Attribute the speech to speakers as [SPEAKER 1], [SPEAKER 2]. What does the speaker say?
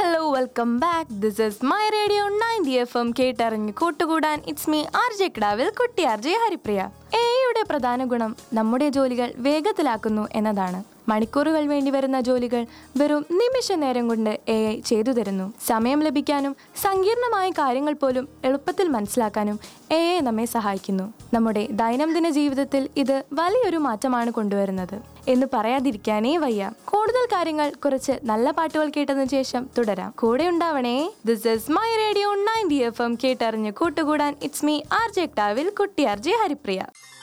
[SPEAKER 1] hello welcome back this is my radio ninety F M കേട്ടറിഞ്ഞ് കൂട്ടുകൂടാൻ it's me R J കിടാവിൽ കുട്ടി R J Haripriya എയുടെ പ്രധാന ഗുണം നമ്മുടെ ജോലികൾ വേഗത്തിലാക്കുന്നു എന്നതാണ് മണിക്കൂറുകൾ വേണ്ടി വരുന്ന ജോലികൾ വെറും നിമിഷ നേരം കൊണ്ട് എ ഐ ചെയ്തു തരുന്നു സമയം ലഭിക്കാനും സങ്കീർണമായ കാര്യങ്ങൾ പോലും എളുപ്പത്തിൽ മനസ്സിലാക്കാനും എ ഐ നമ്മെ സഹായിക്കുന്നു നമ്മുടെ ദൈനംദിന ജീവിതത്തിൽ ഇത് വലിയൊരു മാറ്റമാണ് കൊണ്ടുവരുന്നത് എന്ന് പറയാതിരിക്കാനേ വയ്യ കൂടുതൽ കാര്യങ്ങൾ കുറച്ച് നല്ല പാട്ടുകൾ കേട്ടതിനു ശേഷം തുടരാം കൂടെ ഉണ്ടാവണേ this is my radio ninety F M കേട്ടറിഞ്ഞ് കൂട്ടുകൂടാൻ ഇറ്റ്സ് മീ ആർ ജെ ടാവിൽ കുട്ടി ആർ ജെ ഹരിപ്രിയ